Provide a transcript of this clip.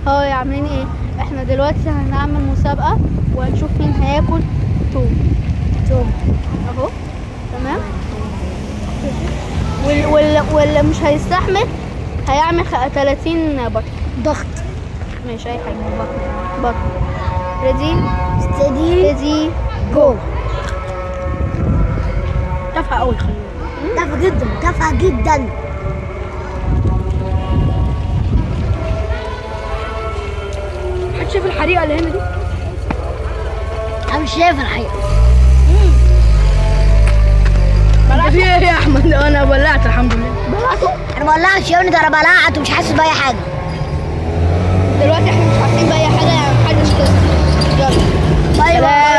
هو عاملين ايه احنا دلوقتي هنعمل مسابقة وهنشوف مين هياكل توم توم اهو تمام وال وال واللي مش هيستحمل هيعمل خ- 30 بطن ضغط ماشي اي حاجة بطن بطن ريدي ستدي ريدي جو تافهة قوي خلي تافهة جدا تافهة جدا بالك شايف الحريقة اللي هنا دي انا مش شايف الحقيقة بلعته في ايه يا احمد انا بلعت الحمد لله بلعته انا ما ولعتش يا ابني ده انا بلعت ومش حاسس بأي حاجة دلوقتي احنا مش عارفين بأي حاجة يعني محدش كده يلا باي سلام.